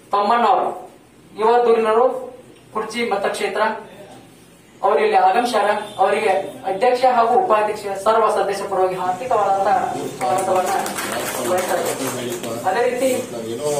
ತಮ್ಮಣ್ಣವರು ಯುವ ಧುರೀಣರು ಕುರ್ಚಿ ಮತಕ್ಷೇತ್ರ ಅವರು ಇಲ್ಲಿ ಆಗಮಿಸ್ಯಾರ ಅವರಿಗೆ ಅಧ್ಯಕ್ಷ ಹಾಗೂ ಉಪಾಧ್ಯಕ್ಷ ಸರ್ವ ಸದಸ್ಯ ಪರವಾಗಿ ಹಾರ್ದಿಕವಾದಂತಹ ಸ್ವಾಗತವನ್ನ ಬಯಸ್ತಾ ಇದ್ದೇನೆ. ಅದೇ ರೀತಿ ನಾವೇನೋ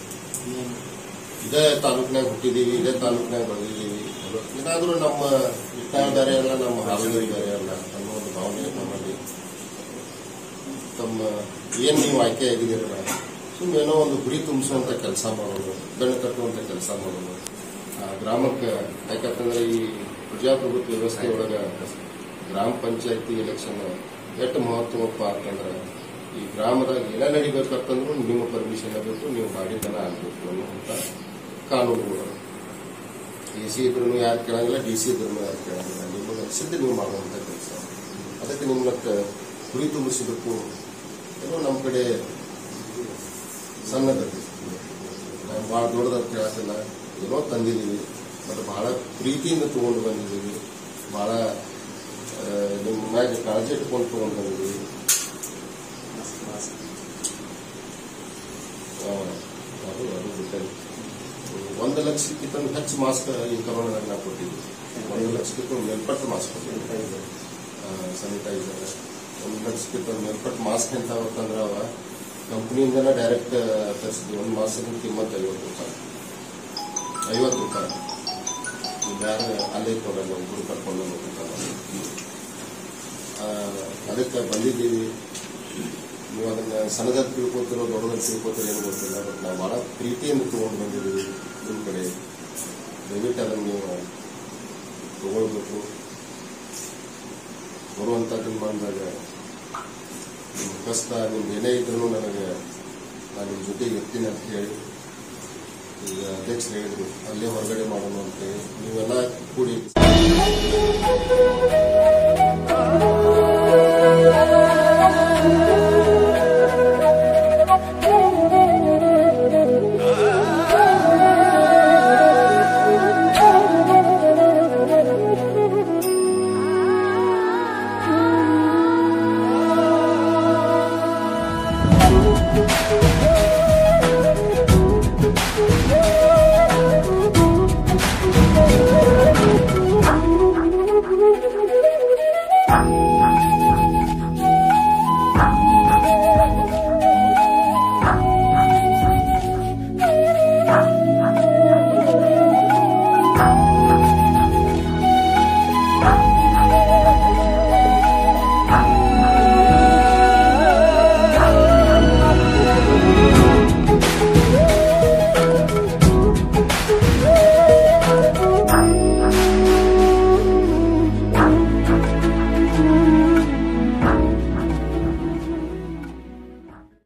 ಇದೇ ತಾಲೂಕಿನಾಗ ಹುಟ್ಟಿದೀವಿ ಇದೇ ತಾಲೂಕಿನಾಗ ಬೆಳೆದಿದ್ದೀವಿ ಏನಾದ್ರೂ ನಮ್ಮ ಇಟ್ಟಾಳ ಬೇರೆ ಅಲ್ಲ ನಮ್ಮ ಹಾವೇರಿ ಬೇರೆ ಅಲ್ಲ ಅನ್ನೋ ಒಂದು ಭಾವನೆ ನಮ್ಮಲ್ಲಿ ತಮ್ಮ ಏನ್ ನೀವು ಆಯ್ಕೆ ಆಗಿದ್ದೀರಲ್ಲ ಸುಮ್ಮನೆ ಏನೋ ಒಂದು ಗುರಿ ತುಂಬಿಸುವಂತ ಕೆಲಸ ಮಾಡೋದು ಬೆನ್ನು ಕಟ್ಟುವಂತ ಕೆಲಸ ಮಾಡೋದು ಆ ಗ್ರಾಮಕ್ಕೆ ಯಾಕಂತಂದ್ರೆ ಈ ಪ್ರಜಾಪ್ರಭುತ್ವ ವ್ಯವಸ್ಥೆ ಒಳಗ ಗ್ರಾಮ ಪಂಚಾಯತಿ ಎಲೆಕ್ಷನ್ ಎಷ್ಟು ಮಹತ್ವಪ್ಪ ಅಂತಂದ್ರೆ ಈ ಗ್ರಾಮದಾಗ ಏನ ನಡಿಬೇಕಂತಂದ್ರೂ ನಿಮ್ಮ ಪರ್ಮಿಷನ್ ಬೇಕು ನೀವು ಮಾಡಿದ್ದನ್ನ ಆಗ್ಬೇಕು ಅನ್ನುವಂತ ಕಾನೂನುಗಳು ಎ ಸಿ ಇದ್ರೂ ಯಾರು ಕೇಳಂಗಿಲ್ಲ ಡಿ ಸಿ ಇದ್ರೂ ಯಾರು ಕೇಳಂಗಿಲ್ಲ ನಿಮಗೆ ಸಿದ್ಧ ನೀವು ಮಾಡುವಂತ ಕೆಲಸ ಅದಕ್ಕೆ ನಿಮ್ಮನ್ನ ಗುರಿ ತುಂಬಿಸಬೇಕು ಏನೋ ನಮ್ಮ ಕಡೆ ಸಣ್ಣದೈತಿ ನಾವು ಭಾಳ ದೊಡ್ಡದಾಗಿ ಕೇಳತ್ತಿಲ್ಲ ಏನೋ ತಂದಿದ್ದೀವಿ ಮತ್ತು ಬಹಳ ಪ್ರೀತಿಯಿಂದ ತಗೊಂಡು ಬಂದಿದ್ದೀವಿ ಬಹಳ ಆ, ನಿಮ್ಮ ಮ್ಯಾಗ ಕಾಳಜಿ ಇಟ್ಕೊಂಡು ತಗೊಂಡು ಬಂದಿದ್ದೀವಿ ಆ, ಅದು ಅದು ಬಿಟ್ಟರೆ ಒಂದು ಲಕ್ಷಕ್ಕಿಂತ ಹೆಚ್ಚು ಮಾಸ್ಕ್ ಈ ಕರೋನಾದಾಗ ನಾವು ಕೊಟ್ಟಿದ್ವಿ ಒಂದು ಲಕ್ಷಕ್ಕಿಂತ ಮೇಲ್ಪಟ್ಟು ಮಾಸ್ಕ್ ಕೊಟ್ಟಿದ್ವಿ ಸ್ಯಾನಿಟೈಸರ್ ಒಂದು ಲಕ್ಷಕ್ಕಿಂತ ಮೇಲ್ಪಟ್ಟು ಮಾಸ್ಕ್ ಅಂತ ಅಂತಂದ್ರೆ ಅವ ಕಂಪ್ನಿಯಿಂದನೇ ಡೈರೆಕ್ಟ್ ತರಿಸಿದ್ವಿ ಒಂದು ಮಾಸದ ಕಿಮ್ಮತ್ತು ಐವತ್ತು ರೂಪಾಯಿ ಐವತ್ತು ರೂಪಾಯಿ ಈಗ ಯಾರು ಅಲ್ಲೇ ಕೊಡಲ್ಲ ಒಬ್ಬರು ಕರ್ಕೊಂಡು ಹೋಗ್ತಾರೆ ಅದಕ್ಕೆ ಬಂದಿದ್ದೀವಿ ನೀವು ಅದನ್ನ ಸಣ್ಣದಾಗಿ ತಿಳ್ಕೊತಿರೋ ದೊಡ್ಡದಾಗಿ ತಿಳ್ಕೊತಿರೋ ಏನು ಗೊತ್ತಿಲ್ಲ ಬಟ್ ನಾವು ಬಹಳ ಪ್ರೀತಿಯಿಂದ ತಗೊಂಡು ಬಂದಿದ್ದೀವಿ ನಿಮ್ಮ ಕಡೆ ದಯವಿಟ್ಟು ಅದನ್ನು ನೀವು ತಗೊಳ್ಬೇಕು ಬರುವಂಥ ದಿನಮಾನದಾಗ ನಿಮ್ಮ ಕಷ್ಟ ನಿಮ್ಗೆ ಏನೇ ಇದ್ರೂ ನನಗೆ ನಾನು ನಿಮ್ಮ ಜೊತೆಗೆ ಇರ್ತೀನಿ ಅಂತ ಹೇಳಿ ಈಗ ಅಧ್ಯಕ್ಷರು ಹೇಳಿದ್ರು ಅಲ್ಲೇ ಹೊರಗಡೆ ಮಾಡೋಣ ಅಂತ ಹೇಳಿ ನೀವೆಲ್ಲ ಕೂಡಿ